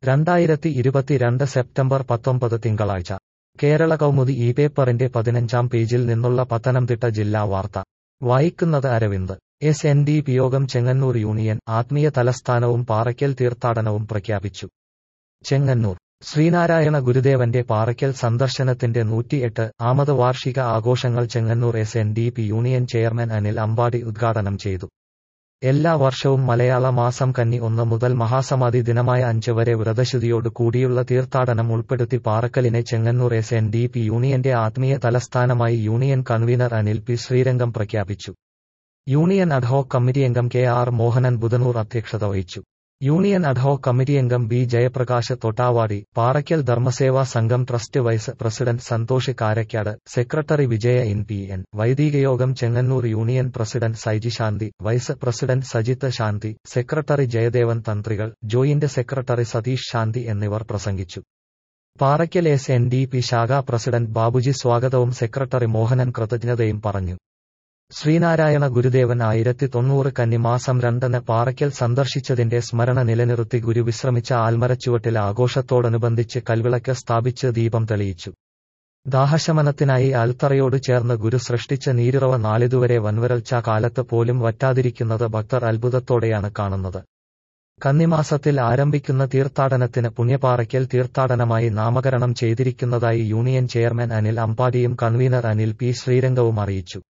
രണ്ടായിരത്തി ഇരുപത്തിരണ്ട് സെപ്റ്റംബർ പത്തൊമ്പത് തിങ്കളാഴ്ച കേരള കൗമുദി ഈ പേപ്പറിന്റെ പതിനഞ്ചാം പേജിൽ നിന്നുള്ള പത്തനംതിട്ട ജില്ലാ വാർത്ത വായിക്കുന്നത് Aravind S N D P യോഗം ചെങ്ങന്നൂർ യൂണിയൻ ആത്മീയ തലസ്ഥാനവും പാറയ്ക്കൽ തീർത്ഥാടനവും പ്രഖ്യാപിച്ചു ചെങ്ങന്നൂർ ശ്രീനാരായണ ഗുരുദേവന്റെ പാറയ്ക്കൽ സന്ദർശനത്തിന്റെ നൂറ്റിയെട്ട് ആമത് വാർഷിക ആഘോഷങ്ങൾ Chengannur S N D P union chairman Anil Ambadi ഉദ്ഘാടനം ചെയ്തു എല്ലാ വർഷവും മലയാള മാസം കന്നി ഒന്ന് മുതൽ മഹാസമാധി ദിനമായ അഞ്ച് വരെ വ്രതശുദ്ധിയോട് കൂടിയുള്ള തീർത്ഥാടനം ഉൾപ്പെടുത്തി പാറക്കലിനെ Chengannur S N D P യൂണിയന്റെ ആത്മീയ തലസ്ഥാനമായി union convener Anil P Srirangam പ്രഖ്യാപിച്ചു യൂണിയൻ അഡ്ഹോക് കമ്മിറ്റി അംഗം കെ ആർ മോഹനൻ ബുധനൂർ അധ്യക്ഷത വഹിച്ചു യൂണിയൻ അഡ്ഹോക് കമ്മിറ്റി അംഗം B Jayaprakash Thottavadi Parakkal Dharmaseva Sangham trust vice president Santhosh Karakkad secretary Vijaya N P N വൈദികയോഗം Chengannur union president Saiji Shanti vice president Sajith Shanti secretary Jayadevan തന്ത്രികൾ ജോയിന്റ് സെക്രട്ടറി സതീഷ് ശാന്തി എന്നിവർ പ്രസംഗിച്ചു Parakkal S N D P ശാഖാ പ്രസിഡന്റ് ബാബുജി സ്വാഗതവും സെക്രട്ടറി മോഹനൻ കൃതജ്ഞതയും പറഞ്ഞു ശ്രീനാരായണ ഗുരുദേവൻ ആയിരത്തി തൊണ്ണൂറ് കന്നിമാസം രണ്ടിന് പാറയ്ക്കൽ സന്ദർശിച്ചതിന്റെ സ്മരണ നിലനിർത്തി ഗുരു വിശ്രമിച്ച ആൽമരച്ചുവട്ടിൽ ആഘോഷത്തോടനുബന്ധിച്ച് കൽവിളക്ക് സ്ഥാപിച്ച് ദീപം തെളിയിച്ചു ദാഹശമനത്തിനായി ആൽത്തറയോട് ചേർന്ന് ഗുരു സൃഷ്ടിച്ച നീരുറവ നാളിതുവരെ വൻവരൾച്ച കാലത്ത് പോലും വറ്റാതിരിക്കുന്നത് ഭക്തർ അത്ഭുതത്തോടെയാണ് കാണുന്നത് കന്നിമാസത്തിൽ ആരംഭിക്കുന്ന തീർത്ഥാടനത്തിന് പുണ്യപാറയ്ക്കൽ തീർത്ഥാടനമായി നാമകരണം ചെയ്തിരിക്കുന്നതായി യൂണിയൻ ചെയർമാൻ അനിൽ അമ്പാടിയും കൺവീനർ അനിൽ പി ശ്രീരംഗവും അറിയിച്ചു